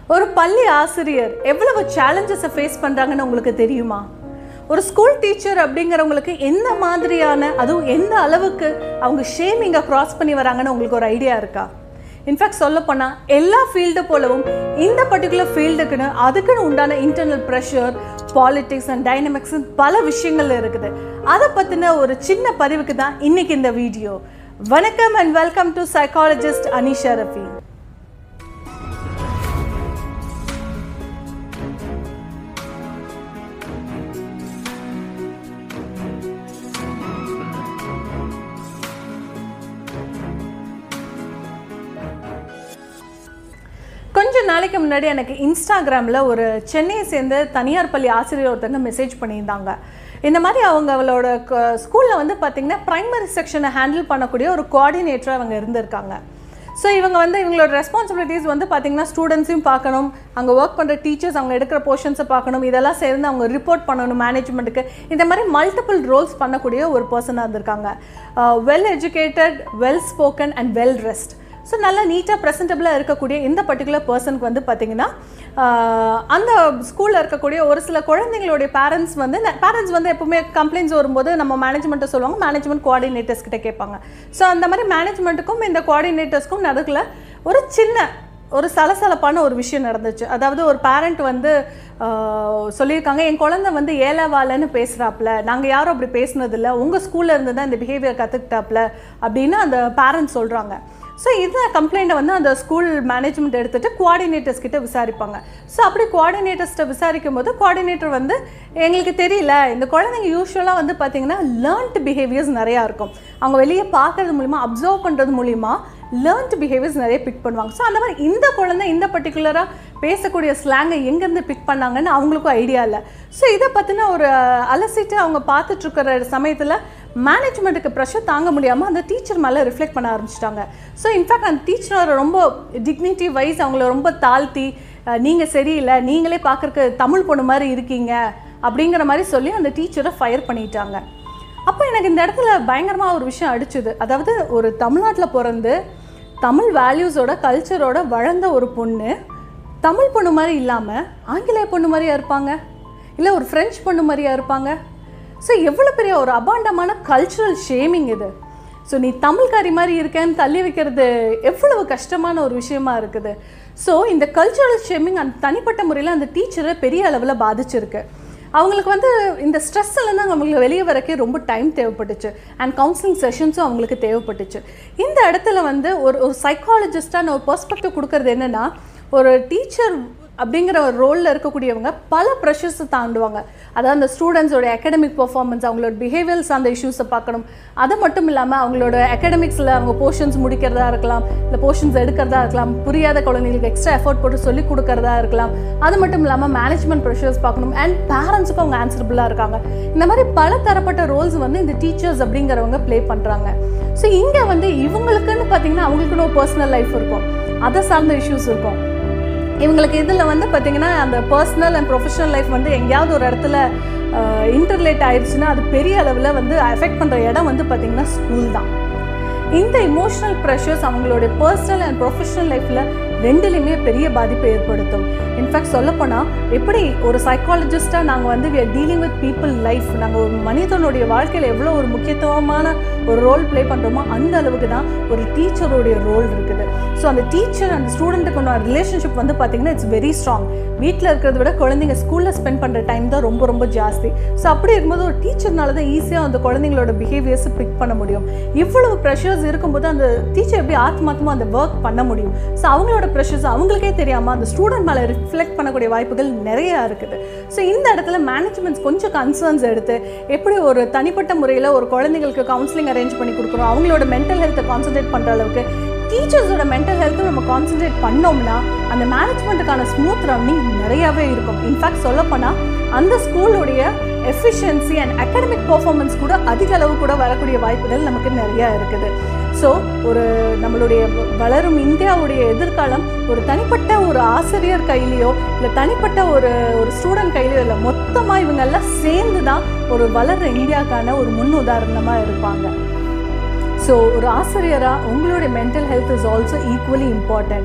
ஒரு பள்ளி ஆசிரியர் எவ்வளவு சேலஞ்சஸை ஃபேஸ் பண்ணுறாங்கன்னு உங்களுக்கு தெரியுமா ஒரு ஸ்கூல் டீச்சர் அப்படிங்கிறவங்களுக்கு எந்த மாதிரியான அதுவும் எந்த அளவுக்கு அவங்க ஷேமிங்கை க்ராஸ் பண்ணி வராங்கன்னு உங்களுக்கு ஒரு ஐடியா இருக்கா இன்ஃபேக்ட் சொல்ல போனால் எல்லா ஃபீல்டு போலவும் இந்த பர்டிகுலர் ஃபீல்டுக்குன்னு அதுக்குன்னு உண்டான internal pressure politics and dynamics பல விஷயங்கள் இருக்குது அதை பற்றின ஒரு சின்ன பதிவுக்கு தான் இன்னைக்கு இந்த வீடியோ வணக்கம் and welcome to psychologist Anisha Rafi கொஞ்ச நாளைக்கு முன்னாடி எனக்கு இன்ஸ்டாகிராமில் ஒரு சென்னையை சேர்ந்த தனியார் பள்ளி ஆசிரியர் ஒருத்தங்க மெசேஜ் பண்ணியிருந்தாங்க இந்த மாதிரி அவங்க அவளோட ஸ்கூலில் வந்து பார்த்திங்கன்னா ப்ரைமரி செக்ஷனை ஹேண்டில் பண்ணக்கூடிய ஒரு கோஆர்டினேட்டராக அவங்க இருந்திருக்காங்க ஸோ இவங்க வந்து இவங்களோட ரெஸ்பான்சிபிலிட்டிஸ் வந்து பார்த்திங்கன்னா ஸ்டூடெண்ட்ஸையும் பார்க்கணும் அங்கே ஒர்க் பண்ணுற டீச்சர்ஸ் அவங்க எடுக்கிற போர்ஷன்ஸை பார்க்கணும் இதெல்லாம் சேர்ந்து அவங்க ரிப்போர்ட் பண்ணணும் மேனேஜ்மெண்ட்டுக்கு இந்த மாதிரி மல்டிபிள் ரோல்ஸ் பண்ணக்கூடிய ஒரு பர்சனாக இருந்திருக்காங்க well educated well spoken and well dressed so நல்லா நீட்டாக ப்ரெசன்டபுளாக இருக்கக்கூடிய இந்த பர்டிகுலர் பர்சனுக்கு வந்து பார்த்திங்கன்னா அந்த ஸ்கூலில் இருக்கக்கூடிய ஒரு சில குழந்தைங்களுடைய பேரண்ட்ஸ் வந்து பேரண்ட்ஸ் வந்து எப்பவுமே கம்ப்ளைண்ட்ஸ் வரும்போது நம்ம மேனேஜ்மெண்ட்டை சொல்லுவாங்க மேனேஜ்மெண்ட் கோஆர்டினேட்டர்ஸ் கிட்ட கேட்பாங்க ஸோ அந்த மாதிரி மேனேஜ்மெண்ட்டுக்கும் இந்த கோஆர்டினேட்டர்ஸ்க்கும் நடுக்கில் ஒரு சின்ன ஒரு சலசலப்பான ஒரு விஷயம் நடந்துச்சு அதாவது ஒரு பேரண்ட் வந்து சொல்லியிருக்காங்க என் குழந்தை வந்து ஏலவாலன்னு பேசுகிறாப்புல நாங்கள் யாரும் அப்படி பேசுனதில்ல உங்கள் ஸ்கூலில் இருந்து தான் இந்த பிஹேவியர் கற்றுக்கிட்டாப்புல அப்படின்னு அந்த பேரண்ட்ஸ் சொல்கிறாங்க ஸோ இந்த கம்ப்ளைண்ட்டை வந்து அந்த ஸ்கூல் மேனேஜ்மெண்ட் எடுத்துகிட்டு கோஆர்டினேட்டர்ஸ் கிட்ட விசாரிப்பாங்க ஸோ அப்படி கோஆர்டினேட்டர்ஸ்கிட்ட விசாரிக்கும் போது கோஆர்டினேட்டர் வந்து எங்களுக்கு தெரியல இந்த குழந்தைங்க யூஸ்வலாக வந்து பார்த்திங்கன்னா லேர்ன்ட் பிஹேவியர்ஸ் நிறையா இருக்கும் அவங்க வெளியே பார்க்கறது மூலிமா அப்சர்வ் பண்ணுறது மூலிமா லேர்ன்ட் பிஹேவியர்ஸ் நிறைய பிக் பண்ணுவாங்க ஸோ அந்த மாதிரி இந்த குழந்தை இந்த பர்டிகுலராக பேசக்கூடிய ஸ்லாங்கை எங்கேருந்து பிக் பண்ணாங்கன்னு அவங்களுக்கும் ஐடியா இல்லை ஸோ இதை பற்றின ஒரு அலசிட்டு அவங்க பார்த்துட்ருக்கிற சமயத்தில் மேனேஜ்மெண்ட்டுக்கு ப்ரெஷர் தாங்க முடியாமல் அந்த டீச்சர் மேலே ரிஃப்ளெக்ட் பண்ண ஆரம்பிச்சிட்டாங்க ஸோ இன்ஃபேக்ட் அந்த டீச்சரை ரொம்ப டிக்னிட்டி வைஸ் அவங்கள ரொம்ப தாழ்த்தி நீங்கள் சரியில்லை நீங்களே பார்க்குறக்கு தமிழ் பொண்ணு மாதிரி இருக்கீங்க அப்படிங்கிற மாதிரி சொல்லி அந்த டீச்சரை ஃபயர் பண்ணிட்டாங்க அப்போ எனக்கு இந்த இடத்துல பயங்கரமாக ஒரு விஷயம் அடிச்சுது அதாவது ஒரு தமிழ்நாட்டில் பிறந்து தமிழ் வேல்யூஸோட கல்ச்சரோட வளர்ந்த ஒரு பொண்ணு தமிழ் பொண்ணு மாதிரி இல்லாமல் ஆங்கிலேய பொண்ணு மாதிரியா இருப்பாங்க இல்லை ஒரு ஃப்ரெஞ்ச் பொண்ணு மாதிரியா இருப்பாங்க ஸோ எவ்வளோ பெரிய ஒரு அபாண்டமான கல்ச்சுரல் ஷேமிங் இது ஸோ நீ தமிழ்காரி மாதிரி இருக்கேன்னு தள்ளி வைக்கிறது எவ்வளவு கஷ்டமான ஒரு விஷயமா இருக்குது ஸோ இந்த கல்ச்சுரல் ஷேமிங் அந்த தனிப்பட்ட முறையில் அந்த டீச்சரை பெரிய அளவில் பாதிச்சிருக்கு அவங்களுக்கு வந்து இந்த ஸ்ட்ரெஸ்ஸில் அவங்களுக்கு வெளியே வரக்கே ரொம்ப டைம் தேவைப்பட்டுச்சு அண்ட் கவுன்சிலிங் செஷன்ஸும் அவங்களுக்கு தேவைப்பட்டுச்சு இந்த இடத்துல வந்து ஒரு ஒரு சைக்காலஜிஸ்டான ஒரு பெர்ஸ்பெக்டிவ் கொடுக்கறது என்னென்னா ஒரு டீச்சர் அப்படிங்கிற ஒரு ரோலில் இருக்கக்கூடியவங்க பல ப்ரெஷர்ஸை தாண்டுவாங்க அதாவது அந்த ஸ்டூடெண்ட்ஸோட அகடமிக் பர்ஃபார்மன்ஸ் அவங்களோட பிஹேவியர்ஸ் அந்த இஷ்யூஸை பார்க்கணும் அது மட்டும் இல்லாமல் அவங்களோட அகடமிக்ஸில் அவங்க போர்ஷன்ஸ் முடிக்கிறதா இருக்கலாம் இல்லை போர்ஷன்ஸ் எடுக்கிறதா இருக்கலாம் புரியாத குழந்தைங்களுக்கு எக்ஸ்ட்ரா எஃபோர்ட் போட்டு சொல்லி கொடுக்கறதா இருக்கலாம் அது மட்டும் இல்லாமல் மேனேஜ்மெண்ட் ப்ரெஷர்ஸ் பார்க்கணும் அண்ட் பேரண்ட்ஸுக்கும் அவங்க ஆன்சரபுளாக இருக்காங்க இந்த மாதிரி பல தரப்பட்ட ரோல்ஸ் வந்து இந்த டீச்சர்ஸ் அப்படிங்கிறவங்க ப்ளே பண்ணுறாங்க ஸோ இங்கே வந்து இவங்களுக்குன்னு பார்த்தீங்கன்னா அவங்களுக்குன்னு ஒரு பர்சனல் லைஃப் இருக்கும் அதை சார்ந்த இஷ்யூஸ் இருக்கும் இவங்களுக்கு இதில் வந்து பார்த்திங்கன்னா அந்த பர்சனல் அண்ட் ப்ரொஃபஷனல் லைஃப் வந்து எங்கேயாவது ஒரு இடத்துல இன்டர்லேட் ஆயிடுச்சுன்னா அது பெரிய அளவில் வந்து அஃபெக்ட் பண்ணுற இடம் வந்து பார்த்திங்கன்னா ஸ்கூல் தான் இந்த இமோஷனல் ப்ரெஷர்ஸ் அவங்களுடைய பர்சனல் அண்ட் ப்ரொஃபஷனல் லைஃப்பில் ரெண்டுலேயுமே பெரிய பாதிப்பை ஏற்படுத்தும் இன்ஃபேக்ட் சொல்லப்போனால் எப்படி ஒரு சைக்காலஜிஸ்ட்டாக நாங்கள் வந்து we are dealing with people life நாங்கள் ஒரு மனிதனுடைய வாழ்க்கையில் எவ்வளோ ஒரு முக்கியத்துவமான ஒரு ரோல் ப்ளே பண்ணுறோமோ அந்த அளவுக்கு தான் ஒரு டீச்சருடைய ரோல் இருக்குது ஸோ அந்த டீச்சர் அந்த ஸ்டூடெண்ட்டுக்கு ரிலேஷன்ஷிப் வந்து பார்த்திங்கன்னா இட்ஸ் வெரி ஸ்ட்ராங் வீட்டில் இருக்கிறத விட குழந்தைங்க ஸ்கூலில் ஸ்பெண்ட் பண்ணுற டைம் தான் ரொம்ப ரொம்ப ஜாஸ்தி ஸோ அப்படி இருக்கும்போது ஒரு டீச்சர்னால தான் ஈஸியாக அந்த குழந்தைங்களோட பிஹேவியர்ஸ் பிக் பண்ண முடியும் இவ்வளவு ப்ரெஷர்ஸ் இருக்கும்போது அந்த டீச்சர் எப்படி ஆத்மாத்மா அந்த ஒர்க் பண்ண முடியும் ஸோ அவங்களோட ப்ரெஷர்ஸ் அவங்களுக்கே தெரியாமல் அந்த ஸ்டூடெண்ட் மேலே ரிஃப்ளெக்ட் பண்ணக்கூடிய வாய்ப்புகள் நிறையா இருக்குது ஸோ இந்த இடத்துல மேனேஜ்மெண்ட்ஸ் கொஞ்சம் கன்சர்ன்ஸ் எடுத்து எப்படி ஒரு தனிப்பட்ட முறையில் ஒரு குழந்தைங்களுக்கு கவுன்சிலிங் அரேஞ்ச் பண்ணி கொடுக்குறோம் அவங்களோட மென்டல் ஹெல்த்தை கான்சன்ட்ரேட் பண்ணுற அளவுக்கு டீச்சர்ஸோட மென்டல் ஹெல்த்தும் நம்ம கான்சன்ட்ரேட் பண்ணோம்னா அந்த மேனேஜ்மெண்ட்டுக்கான ஸ்மூத் ரன்னிங் நிறையாவே இருக்கும் இன்ஃபேக்ட் சொல்லப்போனால் அந்த ஸ்கூலுடைய எஃபிஷியன்சி அண்ட் அகாடமிக் பர்ஃபார்மன்ஸ் கூட அதிக அளவு கூட வரக்கூடிய வாய்ப்புகள் நமக்கு நிறையா இருக்குது ஸோ ஒரு நம்மளுடைய வளரும் இந்தியாவுடைய எதிர்காலம் ஒரு தனிப்பட்ட ஒரு ஆசிரியர் கையிலையோ இல்லை தனிப்பட்ட ஒரு ஒரு ஸ்டூடெண்ட் கையிலையோ இல்லை மொத்தமாக இவங்கெல்லாம் சேர்ந்து தான் ஒரு வளர்கிற இந்தியாவுக்கான ஒரு முன் உதாரணமாக இருப்பாங்க ஸோ ஒரு ஆசிரியராக உங்களுடைய mental health is also equally important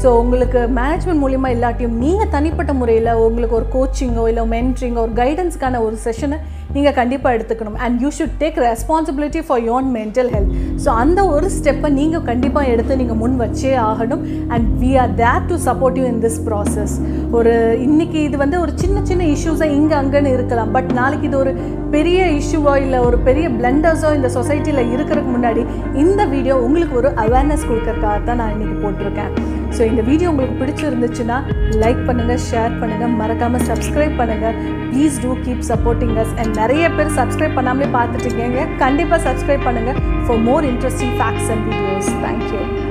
so உங்களுக்கு மேனேஜ்மெண்ட் மூலிமா இல்லாட்டியும் நீங்கள் தனிப்பட்ட முறையில் உங்களுக்கு ஒரு கோச்சிங்கோ இல்லை மென்ட்ரிங்கோ ஒரு கைடன்ஸ்க்கான ஒரு செஷனை நீங்கள் கண்டிப்பாக எடுத்துக்கணும் and you should take responsibility for your own mental health so அந்த ஒரு ஸ்டெப்பை நீங்கள் கண்டிப்பாக எடுத்து நீங்கள் முன் வச்சே ஆகணும் and we are there to support you in this process ஒரு இன்னைக்கு இது வந்து ஒரு சின்ன சின்ன இஷ்யூஸாக இங்கே அங்கேன்னு இருக்கலாம் பட் நாளைக்கு இது ஒரு பெரிய இஷ்யூவோ இல்லை ஒரு பெரிய பிளண்டர்ஸோ இந்த சொசைட்டியில் இருக்கிறதுக்கு முன்னாடி இந்த வீடியோ உங்களுக்கு ஒரு அவேர்னஸ் கொடுக்கறதுக்காக தான் நான் இன்னைக்கு போட்டிருக்கேன் ஸோ இந்த வீடியோ உங்களுக்கு பிடிச்சிருந்துச்சுன்னா லைக் பண்ணுங்கள் ஷேர் பண்ணுங்கள் மறக்காமல் சப்ஸ்கிரைப் பண்ணுங்கள் please do keep supporting us and நிறைய பேர் சப்ஸ்கிரைப் பண்ணாமலே பார்த்துட்டு இருக்கீங்க கண்டிப்பாக சப்ஸ்கிரைப் பண்ணுங்கள் for more interesting facts and videos thank you